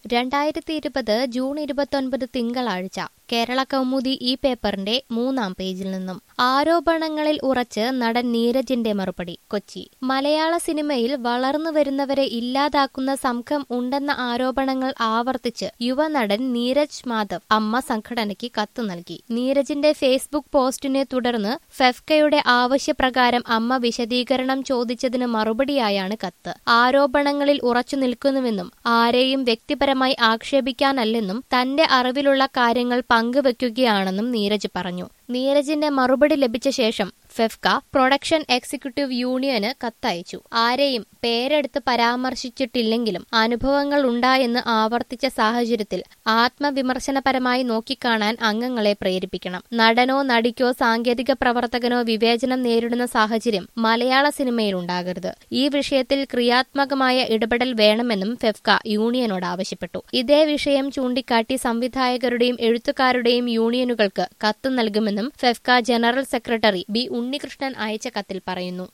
രണ്ടായിരത്തി ഇരുപത് ജൂൺ ഇരുപത്തൊൻപത് തിങ്കളാഴ്ച കേരള കൗമുദി ഈ പേപ്പറിന്റെ മൂന്നാം പേജിൽ നിന്നും ആരോപണങ്ങളിൽ ഉറച്ച് നടൻ നീരജിന്റെ മറുപടി കൊച്ചി മലയാള സിനിമയിൽ വളർന്നു വരുന്നവരെ ഇല്ലാതാക്കുന്ന സംഘം ഉണ്ടെന്ന ആരോപണങ്ങൾ ആവർത്തിച്ച് യുവനടൻ നീരജ് മാധവ് അമ്മ സംഘടനയ്ക്ക് കത്ത് നൽകി നീരജിന്റെ ഫേസ്ബുക്ക് പോസ്റ്റിനെ തുടർന്ന് ഫെഫ്കയുടെ ആവശ്യപ്രകാരം അമ്മ വിശദീകരണം ചോദിച്ചതിന് മറുപടിയായാണ് കത്ത് ആരോപണങ്ങളിൽ ഉറച്ചു നിൽക്കുന്നുവെന്നും ആരെയും വ്യക്തിപരമായി ആക്ഷേപിക്കാനല്ലെന്നും തന്റെ അറിവിലുള്ള കാര്യങ്ങൾ പങ്കുവെക്കുകയാണെന്നും നീരജ് പറഞ്ഞു നീരജിന്റെ മറുപടി ലഭിച്ച ശേഷം ഫെഫ്ക പ്രൊഡക്ഷൻ എക്സിക്യൂട്ടീവ് യൂണിയന് കത്തയച്ചു ആരെയും പേരെടുത്ത് പരാമർശിച്ചിട്ടില്ലെങ്കിലും അനുഭവങ്ങൾ ഉണ്ടായെന്ന് ആവർത്തിച്ച സാഹചര്യത്തിൽ ആത്മവിമർശനപരമായി നോക്കിക്കാണാൻ അംഗങ്ങളെ പ്രേരിപ്പിക്കണം നടനോ നടിക്കോ സാങ്കേതിക പ്രവർത്തകനോ വിവേചനം നേരിടുന്ന സാഹചര്യം മലയാള സിനിമയിൽ ഉണ്ടാകരുത് ഈ വിഷയത്തിൽ ക്രിയാത്മകമായ ഇടപെടൽ വേണമെന്നും ഫെഫ്ക യൂണിയനോട് ആവശ്യപ്പെട്ടു ഇതേ വിഷയം ചൂണ്ടിക്കാട്ടി സംവിധായകരുടെയും എഴുത്തുകാരുടെയും യൂണിയനുകൾക്ക് കത്ത് നൽകുമെന്നും FEFKA general secretary B Unnikrishnan അയച്ച കത്തിൽ പറയുന്നു